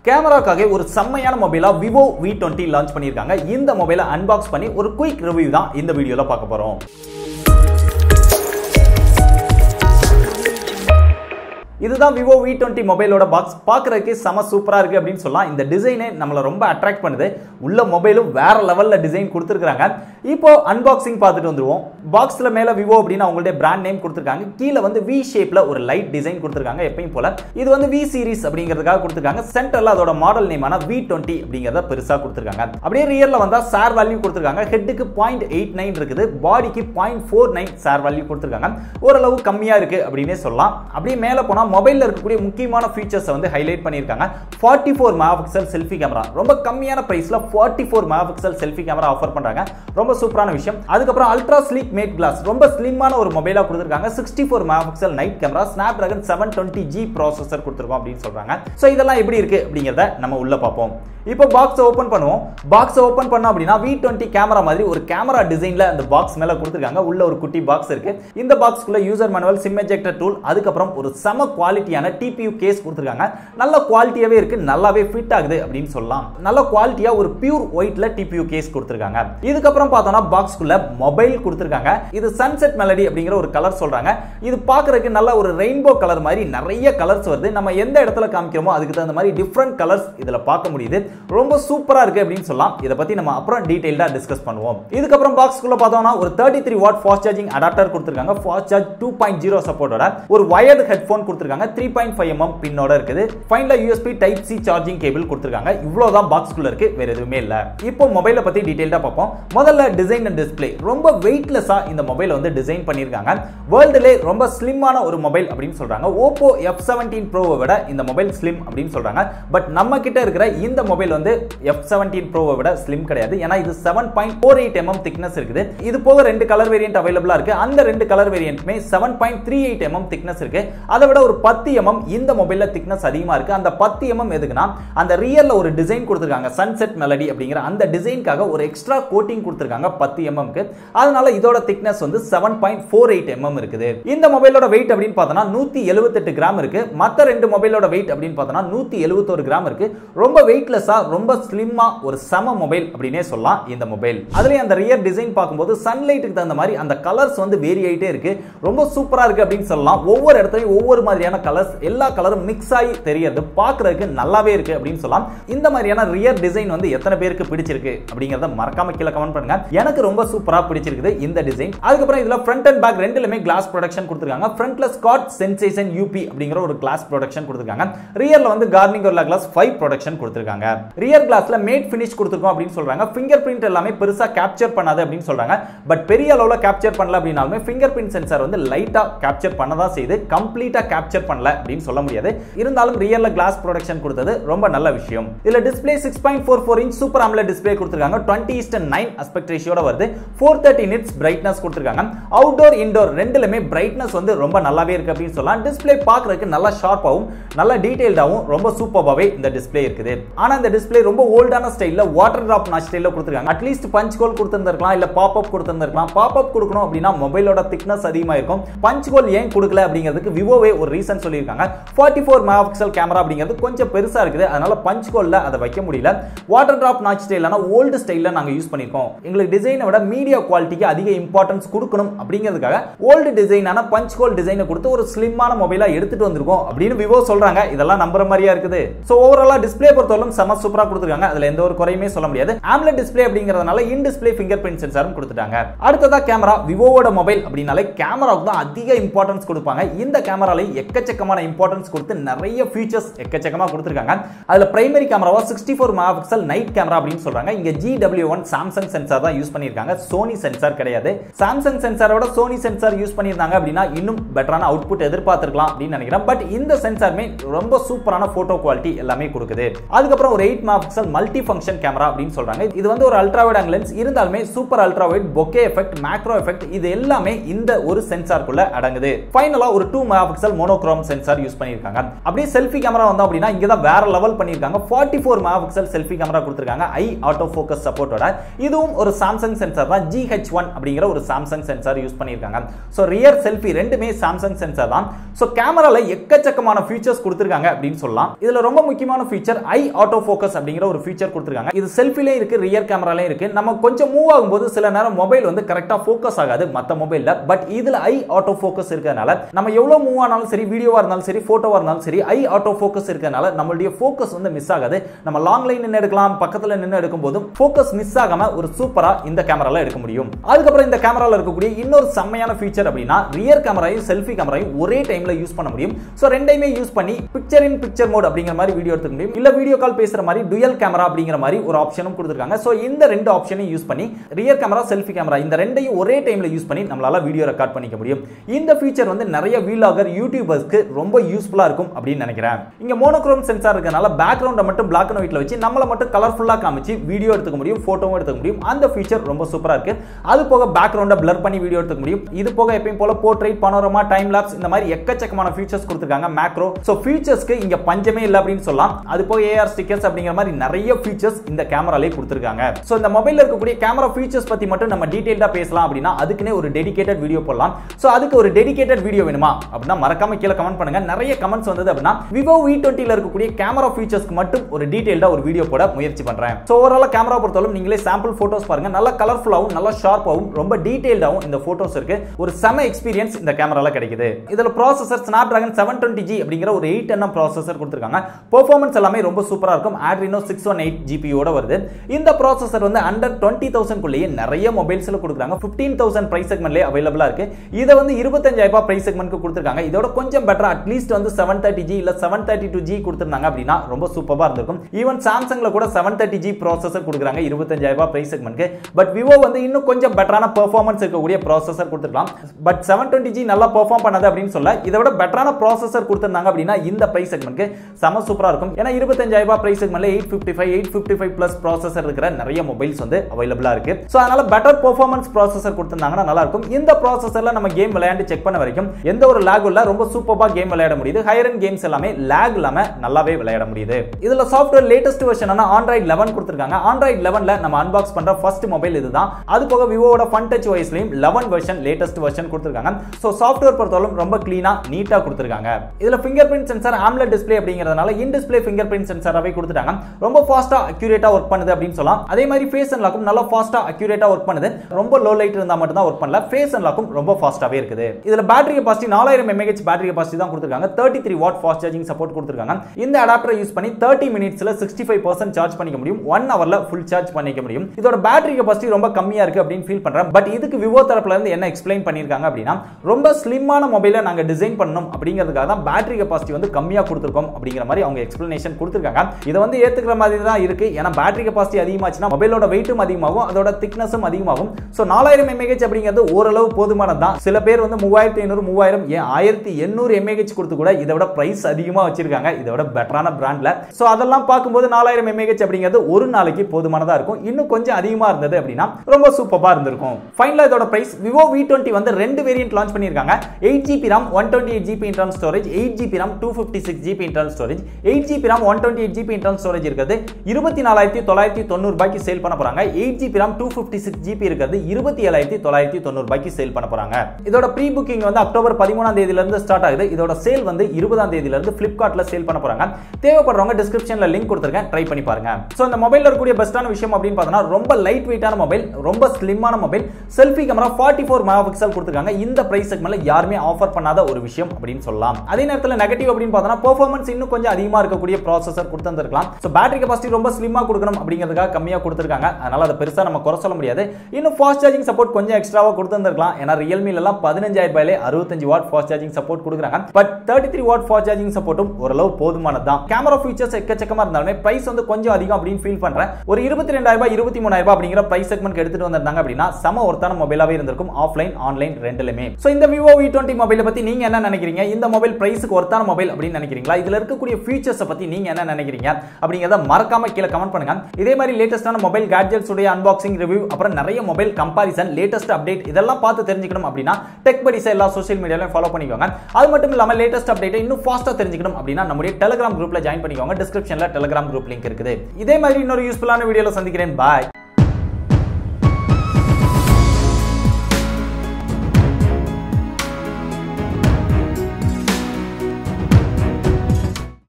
கேமராக்காக ஒரு செம்மையான மொபைலா விவோ வி டுவெண்ட்டி லான்ச் பண்ணியிருக்காங்க இந்த மொபைலை அன்பாக்ஸ் பண்ணி ஒரு குயிக் ரிவ்யூ தான் இந்த வீடியோல பார்க்க போறோம் இதுதான் விவோ வி டுவெண்ட்டி மொபைலோட பாக்ஸ் பார்க்கறதுக்கு செம சூப்பராக இருக்குது அப்படின்னு சொல்லலாம் இந்த டிசைனே நம்மளை ரொம்ப அட்ராக்ட் பண்ணுது உள்ள மொபைலும் வேற லெவலில் டிசைன் கொடுத்துருக்காங்க இப்போ அன்பாக்சிங் பார்த்துட்டு வந்துருவோம் பாக்ஸில் மேலே விவோ அப்படின்னு அவங்களுடைய பிராண்ட் நேம் கொடுத்துருக்காங்க கீழே வந்து வி ஷேப்பில் ஒரு லைட் டிசைன் கொடுத்துருக்காங்க எப்பயும் போல இது வந்து வி சீரிஸ் அப்படிங்கிறதுக்காக கொடுத்துருக்காங்க சென்டரில் அதோட மாடல் நேமான வி டுவெண்ட்டி அப்படிங்கிறத பெருசாக கொடுத்துருக்காங்க அப்படியே ரியரில் வந்தால் சார் வேல்யூ கொடுத்துருக்காங்க ஹெட்டுக்கு பாயிண்ட் எயிட் நைன் இருக்குது பாடிக்கு point four nine SAR value கொடுத்துருக்காங்க ஓரளவு கம்மியாக இருக்குது அப்படின்னே சொல்லலாம் அப்படியே மேலே போனால் மொபைலில் இருக்கக்கூடிய முக்கியமான ஃபீச்சர்ஸை வந்து ஹைலைட் பண்ணியிருக்காங்க forty four megapixel selfie camera ரொம்ப கம்மியான ப்ரைஸில் forty four megapixel selfie camera offer பண்ணுறாங்க ரொம்ப சூப்பரான விஷயம் அதுக்கப்புறம் அல்ட்ரா ஸ்லீக் மேட் கிளாஸ் ரொம்ப ஸ்லிம்மான ஒரு மொபைலாக கொடுத்துருக்காங்க sixty four megapixel night camera snapdragon seven twenty G processor கொடுத்துருக்கோம் அப்படின்னு சொல்கிறாங்க ஸோ இதெல்லாம் எப்படி இருக்குது அப்படிங்கிறத நம்ம உள்ள பார்ப்போம் இப்போ பாக்ஸ் ஓப்பன் பண்ணுவோம் பாக்ஸ் ஓப்பன் பண்ணோம் அப்படின்னா வி டுவெண்ட்டி கேமரா மாதிரி ஒரு கேமரா டிசைன்ல அந்த பாக்ஸ் மேல கொடுத்துருக்காங்க உள்ள ஒரு குட்டி பாக்ஸ் இருக்கு இந்த பாக்ஸ்க்குள்ள user manual SIM ejector tool அதுக்கப்புறம் ஒரு செம குவாலிட்டியான டிபியூ கேஸ் கொடுத்துருக்காங்க நல்ல குவாலிட்டியாவே இருக்கு நல்லாவே ஃபிட் ஆகுது அப்படின்னு சொல்லலாம் நல்ல குவாலிட்டியா ஒரு பியூர் ஒயிட்ல டிபியூ கேஸ் கொடுத்துருக்காங்க இதுக்கப்புறம் பார்த்தோம்னா பாக்ஸ்க்குள்ள மொபைல் கொடுத்துருக்காங்க இது சன்செட் மெலடி அப்படிங்கிற ஒரு கலர் சொல்றாங்க இது பார்க்கறதுக்கு நல்ல ஒரு ரெயின்போ கலர் மாதிரி நிறைய கலர்ஸ் வருது நம்ம எந்த இடத்துல காமிக்கிறோமோ அதுக்கு தகுந்த மாதிரி டிஃப்ரெண்ட் கலர்ஸ் இதுல பார்க்க முடியுது ரொம்ப சூப்பரா இருக்கு அப்படின்னு சொல்லலாம் இதை பத்தி நம்ம அப்புறம் டீடைல்டா டிஸ்கஸ் பண்ணுவோம் இதுக்கப்புறம் பாக்ஸ்க்குள்ள பார்த்தோம்னா ஒரு thirty three watt fast charging adapter கொடுத்துருக்காங்க fast charge two point zero சப்போர்ட்டோட ஒரு வயர்டு ஹெட்ஃபோன் கொடுத்துருக்காங்க த்ரீ பாயிண்ட் ஃபைவ் எம்எம் பின்னோட இருக்குது ஃபைனலா USB type C charging cable கொடுத்துருக்காங்க இவ்வளவுதான் பாக்ஸ்க்குள்ள இருக்கு வேற எதுவுமே இல்ல இப்போ மொபைலை பத்தி டீடைல்டா பார்ப்போம் முதல்ல டிசைன் அண்ட் டிஸ்பிளே ரொம்ப வெயிட்லெஸ்ஸா இந்த மொபைல் வந்து டிசைன் பண்ணியிருக்காங்க வேர்ல்டுலே ரொம்ப ஸ்லிம்மான ஒரு மொபைல் அப்படின்னு சொல்றாங்க ஓப்போ எஃப் செவன்டீன் ப்ரோவை விட இந்த மொபைல் ஸ்லிம் அப்படின்னு சொல்றாங்க பட் நம்ம கிட்ட இருக்கிற இந்த மொபைல் வந்து எஃப் செவன்டீன் ப்ரோவை விட ஸ்லிம் கிடையாது ஏன்னா இது seven point four eight MM thickness இருக்குது இது போக ரெண்டு கலர் வேரியன்ட் அவைலபிளா இருக்கு அந்த ரெண்டு கலர் வேரியன்ட்மே seven point three eight MM thickness இருக்கு அதை விட ஒரு பத்து எம்எம் இந்த மொபைல்ல திக்னஸ் அதிகமா இருக்கு அந்த பத்து எம்எம் எதுக்குன்னா அந்த ரியல்ல ஒரு டிசைன் கொடுத்துருக்காங்க சன்செட் மெலடி அப்படிங்கிற அந்த டிசைனுக்காக ஒரு எக்ஸ்ட்ரா கோட்டிங் கொடுத்துருக்காங்க பத்து எம்எம்க்கு அதனால இதோட திக்னஸ் வந்து seven point four eight MM இருக்குது இந்த மொபைலோட வெயிட் அப்படின்னு பார்த்தோம்னா நூத்தி எழுபத்தெட்டு கிராம் இருக்கு மற்ற ரெண்டு மொபைலோட வெயிட் அப்படின்னு பார்த்தோம்னா நூத்தி எழுபத்தோரு கிராம் இருக்கு ரொம்ப வெயிட்லெஸ்ஸா ரொம்ப ஸ்லிம்மா ஒரு சம மொபைல் அப்படின்னே சொல்லலாம் இந்த மொபைல் அதுலயும் அந்த ரியர் டிசைன் பார்க்கும்போது சன்லைட்டுக்கு தகுந்த மாதிரி அந்த கலர்ஸ் வந்து வேரி ஆயிட்டே இருக்கு ரொம்ப சூப்பரா இருக்கு அப்படின்னு சொல்லலாம் ஒவ்வொரு இடத்துலயும் ஒவ்வொரு மாதிரியான கலர்ஸ் எல்லா கலரும் மிக்ஸ் ஆகி தெரியறது பார்க்கறதுக்கு நல்லாவே இருக்கு அப்படின்னு சொல்லலாம் இந்த மாதிரியான ரியர் டிசைன் வந்து எத்தனை பேருக்கு பிடிச்சிருக்கு அப்படிங்கறத மறக்காம கீழே கமெண்ட் பண்ணுங்க எனக்கு ரொம்ப சூப்பரா பிடிச்சிருக்குது இந்த டிசைன் அதுக்கப்புறம் இதுல ஃப்ரண்ட் அண்ட் பேக் ரெண்டுலயுமே கிளாஸ் ப்ரொடக்ஷன் கொடுத்துருக்காங்க ஃப்ரண்ட்ல ஸ்காட் சென்சேஷன் யூபி அப்படிங்கிற ஒரு கிளாஸ் ப்ரொடக்ஷன் கொடுத்துருக்காங்க ரியர்ல வந்து கார்னிங் ஒரு கிளாஸ் ஃபைவ் ப்ரொடக்ஷன் கொடுத்துருக்காங்க ரியர் கிளாஸ்ல மேட் ஃபினிஷ் கொடுத்துருக்கோம் அப்படின்னு சொல்றாங்க ஃபிங்கர் பிரிண்ட் எல்லாமே பெருசா கேப்சர் பண்ணாது அப்படின்னு சொல்றாங்க பட் பெரிய அளவுல கேப்சர் பண்ணல அப்படின்னாலுமே ஃபிங்கர் பிரிண்ட் சென்சார் வந்து லைட்டா கேப்சர் பண்ணதான் செய்து கம்ப்ளீட்டா கேப்சர் பண்ணல அப்படின்னு சொல்ல முடியாது இருந்தாலும் ரியர்ல கிளாஸ் ப்ரொடக்ஷன் கொடுத்தது ரொம்ப நல்ல விஷயம் இதுல display six point four four inch super AMOLED display கொடுத்துருக்காங்க டுவெண்ட்டி இஸ்ட் நைன் அஸ்பெக்ட் ரேஷியோட வருது ஃபோர் தேர்ட்டி நிட்ஸ் பிரைட்னஸ் கொடுத்துருக்காங்க அவுட்டோர் இன்டோர் ரெண்டுலுமே பிரைட்னஸ் வந்து ரொம்ப நல்லாவே இருக்கு அப்படின்னு சொல்லலாம் டிஸ்பிளே பார்க்கறதுக்கு நல்லா ஷார்ப்பாகவும் நல்லா டீடைல்டாகவும் ரொம்ப சூப்பராகவே இந்த டிஸ்பிளே இருக்குது ஆனா இந்த டிஸ்பிளே ரொம்ப ஓல்டான ஸ்டைல்ல வாட்டர் டிராப் நாச் ஸ்டைல்ல கொடுத்துருக்காங்க அட்லீஸ்ட் பஞ்ச் கோல் கொடுத்திருந்திருக்கலாம் இல்ல பாப் அப் கொடுத்திருந்திருக்கலாம் பாப் அப் கொடுக்கணும் அப்படின்னா மொபைலோட திக்னஸ் அதிகமா இருக்கும் பஞ்ச் கோல் ஏன் கொடுக்கல அப்படிங்கிறதுக்கு விவோவே ஒரு ரீசன் சொல்லியிருக்காங்க forty four megapixel camera அப்படிங்கிறது கொஞ்சம் பெருசா இருக்குது அதனால பஞ்ச் கோல்ல அதை வைக்க முடியல வாட்டர் டிராப் நாச் ஸ்டைலான ஓல்டு ஸ்டைல்ல நாங்க யூஸ் பண்ணிருக்கோம் எங்களுக்கு டிசைனை விட மீடியா குவாலிட்டிக்கு அதிக இம்பார்ட்டன்ஸ் கொடுக்கணும் அப்படிங்கிறதுக்காக ஓல்டு டிசைனான பஞ்ச் கோல் டிசைனை கொடுத்து ஒரு ஸ்லிம்மான மொபைலா எடுத்துட்டு வந்திருக்கோம் அப்படின்னு விவோ சொல்றாங்க இதெல்லாம் நம்புற மாதிரியா இருக்குது சோ ஓவராலா டிஸ்பிளே பொறுத்தவரைக்கும் செம சூப்பரா கொடுத்துருக்காங்க அதுல எந்த ஒரு குறையுமே சொல்ல முடியாது AMOLED டிஸ்பிளே அப்படிங்கறதுனால இன் டிஸ்பிளே ஃபிங்கர் பிரிண்ட் சென்சாரும் கொடுத்துட்டாங்க அடுத்ததா கேமரா விவோவோட மொபைல் அப்படின்னாலே கேமராவுக்கு தான் அதிக இம்பார்ட்டன்ஸ் கொடுப்பாங்க இந்த கேமரால எக்கச்சக்கமான இம்பார்ட்டன்ஸ் கொடுத்து நிறைய ஃபீச்சர்ஸ் எக்கச்சக்கமா கொடுத்துருக்காங்க அதுல பிரைமரி கேமராவா sixty four megapixel night camera அப்படின்னு சொல்றாங்க இங்க G W one Samsung sensor தான் யூஸ் பண்ணிருக்காங்க சோனி சென்சார் கிடையாது சாம்சங் சென்சாரோட சோனி சென்சார் யூஸ் பண்ணியிருந்தாங்க அப்படின்னா இன்னும் பெட்டரான அவுட்புட் எதிர்பார்த்திருக்கலாம் அப்படின்னு நினைக்கிறேன் பட் இந்த சென்சாருமே ரொம்ப சூப்பரான போட்டோ குவாலிட்டி எல்லாமே கொடுக்குது அதுக்கப்புறம் ஒரு eight megapixel multi function camera அப்படின்னு சொல்றாங்க இது வந்து ஒரு அல்ட்ரா வைட் ஆங்கிள் லென்ஸ் இருந்தாலுமே super ultra wide bokeh effect macro effect இது எல்லாமே இந்த ஒரு சென்சார்க்குள்ள அடங்குது ஃபைனலா ஒரு two megapixel mono monochrome sensor use பண்ணியிருக்காங்க அப்படியே செல்ஃபி கேமரா வந்தோம் அப்படின்னா இங்க தான் வேற லெவல் பண்ணியிருக்காங்க forty four megapixel selfie camera கொடுத்துருக்காங்க ஐ ஆட்டோ ஃபோக்கஸ் சப்போர்ட்டோட இதுவும் ஒரு சாம்சங் சென்சார் தான் ஜிஹெச் ஒன் அப்படிங்கிற ஒரு சாம்சங் சென்சார் யூஸ் பண்ணியிருக்காங்க ஸோ ரியர் செல்ஃபி ரெண்டுமே சாம்சங் சென்சார் தான் ஸோ கேமரால எக்கச்சக்கமான ஃபீச்சர்ஸ் கொடுத்துருக்காங்க அப்படின்னு சொல்லலாம் இதுல ரொம்ப முக்கியமான ஃபீச்சர் ஐ ஆட்டோ ஃபோக்கஸ் அப்படிங்கிற ஒரு ஃபீச்சர் கொடுத்துருக்காங்க இது செல்ஃபிலே இருக்கு ரியர் கேமராலையும் இருக்கு நம்ம கொஞ்சம் மூவ் ஆகும்போது சில நேரம் மொபைல் வந்து கரெக்டா ஃபோக்கஸ் ஆகாது மற்ற மொபைல்ல பட் இதுல ஐ ஆட்டோ ஃபோக்கஸ் இருக்கிறதுனால நம்ம எவ்வளவு மூவ் ஆனாலும் சரி வீடியோவா இருந்தாலும் சரி போட்டோவா இருந்தாலும் சரி ஐ ஆட்டோ ஃபோக்கஸ் இருக்கிறதுனால நம்மளுடைய ஃபோக்கஸ் வந்து மிஸ் ஆகாது நம்ம லாங் லைன் நின்று எடுக்கலாம் பக்கத்துல நின்று எடுக்கும் போதும் ஃபோக்கஸ் மிஸ் ஆகாம ஒரு சூப்பரா இந்த கேமரால எடுக்க முடியும் அதுக்கப்புறம் இந்த கேமரால இருக்கக்கூடிய இன்னொரு செம்மையான ஃபீச்சர் அப்படின்னா ரியர் கேமராயும் செல்ஃபி கேமராயும் ஒரே டைம்ல யூஸ் பண்ண முடியும் ஸோ ரெண்டையுமே யூஸ் பண்ணி பிக்சர் இன் பிக்சர் மோட் அப்படிங்கிற மாதிரி வீடியோ எடுத்துக்க முடியும் இல்ல வீடியோ கால் பேசுற மாதிரி டுயல் கேமரா அப்படிங்கிற மாதிரி ஒரு ஆப்ஷனும் கொடுத்துருக்காங்க ஸோ இந்த ரெண்டு ஆப்ஷனையும் யூஸ் பண்ணி ரியர் கேமரா செல்ஃபி கேமரா இந்த ரெண்டையும் ஒரே டைம்ல யூஸ் பண்ணி நம்மளால வீடியோ ரெக்கார்ட் பண்ணிக்க முடியும் இந்த ஃபீச்சர் வந்து நிறைய வீலாகர் யூடியூபர்ஸ்க்கு ரொம்ப யூஸ்ஃபுல்லா இருக்கும் அப்படின்னு நினைக்கிறேன் இங்க மோனோக்ரோம் சென்சார் இருக்கனால பேக்ரவுண்டை மட்டும் பிளாக் அண்ட் ஒயிட்ல வச்சு நம்மள மட்டும் கலர்ஃபுல்லா காமிச்சு வீடியோ எடுத்துக்க முடியும் போட்டோவும் எடுத்துக்க முடியும் அந்த ஃபீச்சர் ரொம்ப சூப்பரா இருக்கு அது போக பேக்ரவுண்டை பிளர் பண்ணி வீடியோ எடுத்துக்க முடியும் இது போக எப்பயும் போல போர்ட்ரேட் பனோரமா டைம் லாப்ஸ் இந்த மாதிரி எக்கச்சக்கமான ஃபீச்சர்ஸ் கொடுத்துருக்காங்க மேக்ரோ ஸோ ஃபீச்சர்ஸ்க்கு இங்க பஞ்சமே இல்லை அப்படின்னு சொல்லலாம் அது போக ஏஆர் ஸ்டிக்கர்ஸ் அப்படிங்கிற மாதிரி நிறைய ஃபீச்சர்ஸ் இந்த கேமராலே கொடுத்துருக்காங்க ஸோ இந்த மொபைல்ல இருக்கக்கூடிய கேமரா ஃபீச்சர்ஸ் பத்தி மட்டும் நம்ம டீடைல்டா பேசலாம் அப்படின்னா அதுக்குன்னே ஒரு டெடிகேட்டட் வீடியோ போடலாம் ஸோ அதுக்கு ஒரு டெடிகேட்டட் வீடியோ வேணுமா அப்படின்னா மறக்காம கீழே கமெண்ட் பண்ணுங்க நிறைய கமெண்ட்ஸ் வந்தது அப்படின்னா விவோ வி டுவெண்ட்டில இருக்கக்கூடிய கேமரா ஃபீச்சர்ஸ்க்கு மட்டும் ஒரு டீடைல்டா ஒரு வீடியோ போட முயற்சி பண்றேன் ஸோ ஓவரால் கேமரா பொறுத்தவரை நீங்களே சாம்பிள் போட்டோஸ் பாருங்க நல்லா கலர்ஃபுல்லாகவும் நல்லா ஷார்ப்பாகவும் ரொம்ப டீடைல்டாகவும் இந்த போட்டோஸ் இருக்கு ஒரு செம எக்ஸ்பீரியன்ஸ் இந்த கேமரால கிடைக்குது இதுல processor Snapdragon seven twenty G அப்படிங்கிற ஒரு எயிட் என்எம் ப்ராசஸர் கொடுத்துருக்காங்க பெர்ஃபார்மன்ஸ் எல்லாமே ரொம்ப சூப்பரா இருக்கும் ஆட்ரினோ சிக்ஸ் ஒன் எயிட் ஜிபியோட வருது இந்த ப்ராசஸர் வந்து அண்டர் டுவெண்ட்டி தௌசண்ட் குள்ளேயே நிறைய மொபைல்ஸ்ல கொடுக்குறாங்க ஃபிஃப்டீன் தௌசண்ட் பிரைஸ் செக்மெண்ட்லேயே அவைலபிளா இருக்கு இதை வந்து இருபத்தஞ்சாயிரம் ரூபாய் பிரைஸ் செக்மெண்ட்க்கு கொடுத்துருக்காங்க இதோட கொஞ்சம் பெட்டர் அட்லீஸ்ட் வந்து செவன் தேர்ட்டி ஜி இல்ல செவன் தேர்ட்டி டூ ஜி கொடுத்துருந்தாங்க அப்படின்னா ரொம்ப சூப்பரா இருந்திருக்கும் ஈவன் சாம்சங்ல கூட செவன் தேர்ட்டி ஜி ப்ராசஸர் கொடுக்குறாங்க இருபத்தஞ்சாயிரம் ரூபாய் பிரைஸ் செக்மெண்ட்க்கு பட் விவோ வந்து இன்னும் கொஞ்சம் பெட்டரான பெர்ஃபார்மன்ஸ் இருக்கக்கூடிய ப்ராசஸர் கொடுத்துருக்கலாம் பட் செவன் டுவெண்ட்டி ஜி நல்லா பெர்ஃபார்ம் பண்ணது அப்படின்னு சொல்ல இதை விட பெட்டரான ப்ராசஸர் கொடுத்துருந்தாங்க அப்படின்னா இந்த பிரைஸ் செக்மெண்ட்க்கு செம சூப்பரா இருக்கும் ஏன்னா இருபத்தஞ்சாயிரம் ரூபாய் பிரைஸ் செக்மெண்ட்ல eight fifty five eight fifty five plus processor இருக்கிற நிறைய மொபைல்ஸ் வந்து அவைலபிளா இருக்கு ஸோ அதனால பெட்டர் பெர்ஃபார்மன்ஸ் ப்ராசஸர் கொடுத்திருந்தாங்கன்னா நல்லா இருக்கும் இந்த ப்ராசஸர்ல நம்ம கேம் விளையாண்டு செக் பண்ண வரைக்கும் எந்த ஒரு லேக் இல்ல ரொம்ப சூப்பரா கேம் விளையாட முடியுது ஹையர் அண்ட் கேம்ஸ் எல்லாமே லேக் இல்லாம நல்லாவே விளையாட முடியுது இதுல சாஃப்ட்வேர் லேட்டஸ்ட் வெர்ஷனான ஆண்ட்ராய்ட் லெவன் கொடுத்திருக்காங்க ஆண்ட்ராய்ட் லெவன்ல நம்ம அன்பாக்ஸ் பண்ற ஃபர்ஸ்ட் மொபைல் இதுதான் அது போக விவோட ஃபன் டச் வாய்ஸ்லயும் லெவன் வெர்ஷன் லேட்டஸ்ட் வெர்ஷன் கொடுத்திருக்காங்க ஸோ சாஃப்ட்வேர் பொறுத்தவரை ரொம்ப கிளீனா நீட்டா கொடுத்திருக்காங்க இதுல fingerprint sensor AMOLED display அப்படிங்கிறதுனால இன் டிஸ்பிளே ஃபிங்கர் பிரிண்ட் சென்சாராவே கொடுத்துட்டாங்க ரொம்ப ஃபாஸ்டா அக்யூரேட்டா ஒர்க் பண்ணுது அப்படின்னு சொல்லலாம் அதே மாதிரி ஃபேஸ் அண்ட் லாக்கும் நல்லா ஃபாஸ்டா அக்யூரேட்டா ஒர்க் பண்ணுது ரொம்ப லோ லைட் இருந்தா மட்டும் தான் ஒர்க் பண்ணல ஃபேஸ் அண்ட் லாக்கும் ரொம்ப ஃபாஸ்டாவே இருக்குது இதுல பேட்டரி கெபாசிட்டி நாலாயிரம் எம்ஏஹெச் பேட்டரி கெபாசிட்டி தான் கொடுத்துருக்காங்க thirty three watt fast charging support கொடுத்துருக்காங்க இந்த அடாப்டரை யூஸ் பண்ணி தேர்ட்டி மினிட்ஸ்ல சிக்ஸ்டி ஃபைவ் பர்சன்ட் சார்ஜ் பண்ணிக்க முடியும் ஒன் ஹவர்ல ஃபுல் சார்ஜ் பண்ணிக்க முடியும் இதோட பேட்டரி கெபாசிட்டி ரொம்ப கம்மியா இருக்கு அப்படின்னு ஃபீல் பண்றேன் பட் இதுக்கு விவோ தரப்புல இருந்து என்ன எக்ஸ்பிளைன் பண்ணிருக்காங்க அப்படின்னா ரொம்ப ஸ்லிம்மான மொபைலை நாங்க டிசைன் பண்ணணும் அப்படிங்கிறதுக்காக தான் பேட்டரி கெபாசிட்டி வந்து கம்மியா கொடுத்துருக்கோம் அப்படிங்கிற மாதிரி அவங்க எக்ஸ்பிளனேஷன் கொடுத்துருக்காங்க இதை வந்து ஏத்துக்கிற மாதிரி தான் இருக்கு ஏன்னா பேட்டரி கெபாசிட்டி அதிகமாச்சுன்னா மொபைலோட வெயிட்டும் அதிகமாகும் அதோட திக்னஸும் அதிகமாகும் ஸோ நாலாயிரம் எம்ஏஹெச் அப்படிங்கிறது ஓரளவு போதுமானது தான் சில பேர் வந்து மூவாயிரத்தி ஐநூறு மூவாயிரம் ஏன் ஆயிரத்தி எண்ணூறு எம்ஏஹெச் கொடுத்து கூட இதை விட பிரைஸ் அதிகமாக வச்சிருக்காங்க இதை விட பெட்டரான பிராண்ட்ல ஸோ அதெல்லாம் பார்க்கும்போது நாலாயிரம் எம்ஏஹெச் அப்படிங்கிறது ஒரு நாளைக்கு போதுமானதா இருக்கும் இன்னும் கொஞ்சம் அதிகமாக இருந்தது அப்படின்னா ரொம்ப சூப்பராக இருந்திருக்கும் ஃபைனலாக இதோட பிரைஸ் விவோ வி டுவெண்ட்டி வந்து ரெண்டு வேரியன்ட் லான்ச் பண்ணியிருக்காங்க eight GB RAM one twenty eight GB internal storage eight GB RAM two fifty six GB internal storage eight GB RAM one twenty eight GB internal storage இருக்கிறது இருபத்தி நாலாயிரத்தி தொள்ளாயிரத்தி தொண்ணூறு ரூபாய்க்கு sale பண்ண போறாங்க eight GB RAM two fifty six GB இருக்கிறது இருபத்தி ஏழாயிரத்தி தொள்ளாயிரத்தி தொண்ணூறு ரூபாய்க்கு சேல் பண்ண போறாங்க இதோட ப்ரீ புக்கிங் வந்து அக்டோபர் பதிமூணாம் தேதியில இருந்து ஸ்டார்ட் ஆகுது இதோட சேல் வந்து இருபதாம் தேதியில இருந்து பிளிப்கார்ட்ல சேல் பண்ண போறாங்க தேவைப்படுறவங்க டிஸ்கிரிப்ஷன்ல லிங்க் கொடுத்துருக்கேன் ட்ரை பண்ணி பாருங்க ஸோ இந்த மொபைல்ல இருக்கக்கூடிய பெஸ்டான விஷயம் அப்படின்னு பார்த்தோம்னா ரொம்ப லைட் வெயிட்டான மொபைல் ரொம்ப ஸ்லிம்மான mobile selfie camera forty four megapixel கொடுத்துருக்காங்க இந்த பிரைஸ் செக்மெண்ட்ல யாருமே ஆஃபர் பண்ணாத ஒரு விஷயம் அப்படின்னு சொல்லலாம் அதே நேரத்தில் நெகட்டிவ் அப்படின்னு பார்த்தோம்னா பெர்ஃபார்மன்ஸ் இன்னும் கொஞ்சம் அதிகமாக இருக்கக்கூடிய ப்ராசஸர் கொடுத்துருக்கலாம் ஸோ பேட்டரி கெபாசிட்டி ரொம்ப ஸ்லிம்மாக கொடுக்கணும் அப்படிங்கிறதுக்காக கம்மியாக கொடுத்துருக்காங்க அதனால அதை பெருசாக நம்ம குறை சொல்ல முடியாது இன்னும் ஃபாஸ்ட் சார்ஜிங் சப்போர்ட் கொஞ்சம் எக்ஸ்ட்ராவாக கொடுத்துருக்கலாம் ஏன்னா ரியல்மிலலாம் பதினஞ்சாயிரம் ரூபாயிலே அறுபத்தஞ்சு வாட் ஃபாஸ்ட் சார்ஜிங் சப்போர்ட் கொடுக்குறாங்க but thirty three watt fast charging சப்போர்ட்டும் ஓரளவு போதுமானது தான் கேமரா ஃபீச்சர்ஸ் எக்கச்சக்கமாக இருந்தாலுமே பிரைஸ் வந்து கொஞ்சம் அதிகம் அப்படின்னு ஃபீல் பண்ணுறேன் ஒரு இருபத்தி ரெண்டாயிரம் ரூபாய் இருபத்தி மூணாயிரம் ரூபாய் அப்படிங்கிற பிரைஸ் செக்மெண்ட் எடுத்துட்டு வந்திருந்தாங்க அப்படின்னா சம ஒருத்தான மொபைலாவே இருந்திருக்கும் ஆஃப்லைன் ஆன்லைன் ரெண்டுலுமே ஸோ இந்த விவோ வி டுவெண்ட்டி மொபைலை பத்தி நீங்க என்ன நினைக்கிறீங்க இந்த மொபைல் பிரைஸுக்கு ஒருத்தான மொபைல் அப்படின்னு நினைக்கிறீங்களா இதுல இருக்கக்கூடிய ஃபீச்சர்ஸை பத்தி நீங்க என்ன நினைக்கிறீங்க அப்படிங்கிறத மறக்காம கீழே கமெண்ட் பண்ணுங்க இதே மாதிரி லேட்டஸ்டான மொபைல் கேட்ஜெட்ஸ் உடைய அன்பாக்சிங் ரிவ்யூ அப்புறம் நிறைய மொபைல் கம்பாரிசன் லேட்டஸ்ட் அப்டேட் இதெல்லாம் பார்த்து தெரிஞ்சுக்கணும் அப்படின்னா டெக் படிஸை எல்லா சோஷியல் மீடியாலையும் ஃபாலோ பண்ணிக்கோங்க அது அது மட்டும் இல்லாமல் லேட்டஸ்ட் அப்டேட்டை இன்னும் ஃபாஸ்ட்டாக தெரிஞ்சுக்கணும் அப்படின்னா நம்முடைய டெலிகிராம் குரூப்ல ஜாயின் பண்ணிக்கோங்க டிஸ்கிரிப்ஷனில் டெலிகிராம் குரூப் லிங்க் இருக்குது இதே மாதிரி இன்னொரு யூஸ்ஃபுல்லான வீடியோவில் சந்திக்கிறேன் பாய்